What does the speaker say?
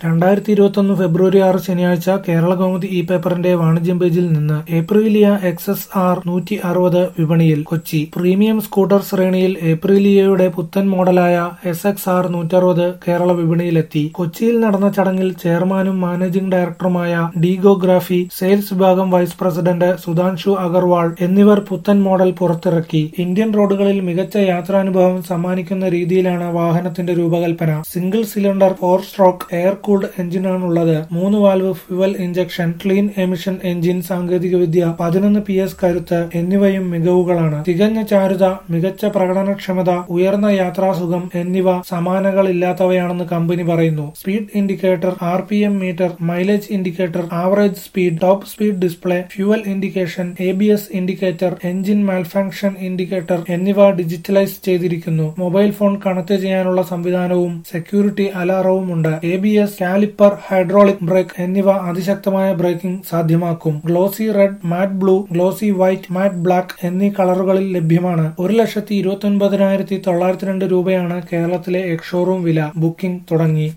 രണ്ടായിരത്തി ഇരുപത്തൊന്ന് ഫെബ്രുവരി ആറ് ശനിയാഴ്ച കേരളകൗമുദി ഇ പേപ്പറിന്റെ വാണിജ്യം പേജിൽ നിന്ന് ഏപ്രിലിയ എക്സ് ആർ നൂറ്റി അറുപത് വിപണിയിൽ കൊച്ചി പ്രീമിയം സ്കൂട്ടർ ശ്രേണിയിൽ ഏപ്രിലിയയുടെ പുത്തൻ മോഡലായ എസ് എക്സ് ആർ നൂറ്ററുപത് കേരള വിപണിയിലെത്തി കൊച്ചിയിൽ നടന്ന ചടങ്ങിൽ ചെയർമാനും മാനേജിംഗ് ഡയറക്ടറുമായ ഡീഗോഗ്രാഫി സെയിൽസ് വിഭാഗം വൈസ് പ്രസിഡന്റ് സുധാൻഷു അഗർവാൾ എന്നിവർ പുത്തൻ മോഡൽ പുറത്തിറക്കി ഇന്ത്യൻ റോഡുകളിൽ മികച്ച യാത്രാനുഭവം സമ്മാനിക്കുന്ന രീതിയിലാണ് വാഹനത്തിന്റെ രൂപകൽപ്പന single cylinder four stroke air cooled എഞ്ചിനാണുള്ളത് മൂന്ന് valve fuel injection clean emission engine സാങ്കേതികവിദ്യ പതിനൊന്ന് പി എസ് കരുത്ത് എന്നിവയും മികവുകളാണ് തികഞ്ഞ ചാരുത മികച്ച പ്രകടനക്ഷമത ഉയർന്ന യാത്രാസുഖം എന്നിവ സമാനകളില്ലാത്തവയാണെന്ന് കമ്പനി പറയുന്നു speed indicator R P M meter mileage indicator average speed top speed display fuel indication A B S indicator engine malfunction indicator എന്നിവ ഡിജിറ്റലൈസ് ചെയ്തിരിക്കുന്നു മൊബൈൽ ഫോൺ കണക്ട് ചെയ്യാനുള്ള സംവിധാനവും സെക്യൂരിറ്റി അലാറവും ഉണ്ട് A B S caliper hydraulic brake എന്നിവ അതിശക്തമായ ബ്രേക്കിംഗ് സാധ്യമാക്കും glossy red matte blue glossy white matte black എന്നീ കളറുകളിൽ ലഭ്യമാണ് ഒരു ലക്ഷത്തി ഇരുപത്തി ഒൻപതിനായിരത്തി തൊള്ളായിരത്തി രണ്ട് രൂപയാണ് കേരളത്തിലെ എക്സ്ഷോറൂം വില ബുക്കിംഗ് തുടങ്ങി